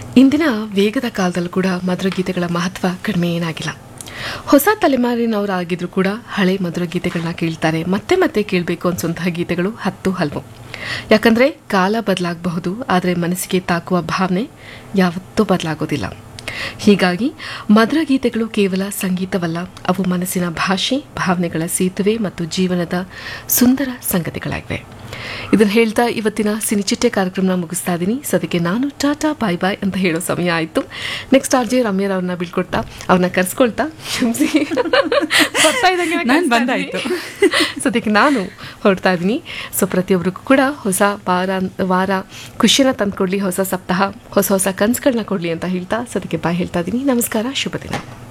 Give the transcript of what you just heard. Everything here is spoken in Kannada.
ಇಂದಿನ ವೇಗದ ಕಾಲದಲ್ಲೂ ಕೂಡ ಮಧುರ ಗೀತೆಗಳ ಮಹತ್ವ ಕಡಿಮೆ ಏನಾಗಿಲ್ಲ ಹೊಸ ತಲೆಮಾರಿನವರಾಗಿದ್ರು ಕೂಡ ಹಳೆ ಮಧುರ ಗೀತೆಗಳನ್ನ ಕೇಳ್ತಾರೆ ಮತ್ತೆ ಮತ್ತೆ ಕೇಳಬೇಕು ಅನ್ಸುವಂತಹ ಗೀತೆಗಳು ಹತ್ತು ಹಲವು ಯಾಕಂದ್ರೆ ಕಾಲ ಬದಲಾಗಬಹುದು ಆದರೆ ಮನಸ್ಸಿಗೆ ತಾಕುವ ಭಾವನೆ ಯಾವತ್ತೂ ಬದಲಾಗೋದಿಲ್ಲ ಹೀಗಾಗಿ ಮಧುರ ಗೀತೆಗಳು ಕೇವಲ ಸಂಗೀತವಲ್ಲ ಅವು ಮನಸ್ಸಿನ ಭಾಷೆ ಭಾವನೆಗಳ ಸೇತುವೆ ಮತ್ತು ಜೀವನದ ಸುಂದರ ಸಂಗತಿಗಳಾಗಿವೆ ಇದನ್ನು ಹೇಳ್ತಾ ಇವತ್ತಿನ ಸಿನಿಚಿಟ್ಟೆ ಕಾರ್ಯಕ್ರಮನ ಮುಗಿಸ್ತಾ ಇದ್ದೀನಿ ಸದ್ಯಕ್ಕೆ ನಾನು ಟಾಟಾ ಬಾಯ್ ಬಾಯ್ ಅಂತ ಹೇಳೋ ಸಮಯ ಆಯಿತು ನೆಕ್ಸ್ಟ್ ಆರ್ ಜೆ ರಮ್ಯರ್ ಅವ್ರನ್ನ ಬೀಳ್ಕೊಡ್ತಾ ಅವ್ರನ್ನ ಕರ್ಸ್ಕೊಳ್ತಾ ಕ್ಷಮಿಸಿ ಬರ್ತಾ ಇದ್ದಂಗೆ ನಾನ್ ಕರೆಸ್ತಾ ಬಂದಾಯ್ತು. ಇದ್ದೀನಿ. ಸದ್ಯಕ್ಕೆ ನಾನು ಹೊರಡ್ತಾ ಇದ್ದೀನಿ ಸೊ ಪ್ರತಿಯೊಬ್ಬರಿಗೂ ಕೂಡ ಹೊಸ ವಾರ ವಾರ ಖುಷಿನ ತಂದ್ಕೊಡ್ಲಿ ಹೊಸ ಸಪ್ತಾಹ ಹೊಸ ಹೊಸ ಕನಸುಗಳನ್ನ ಕೊಡಲಿ ಅಂತ ಹೇಳ್ತಾ ಸದ್ಯಕ್ಕೆ ಬಾಯ್ ಹೇಳ್ತಾ ಇದ್ದೀನಿ ನಮಸ್ಕಾರ ಶುಭ ದಿನ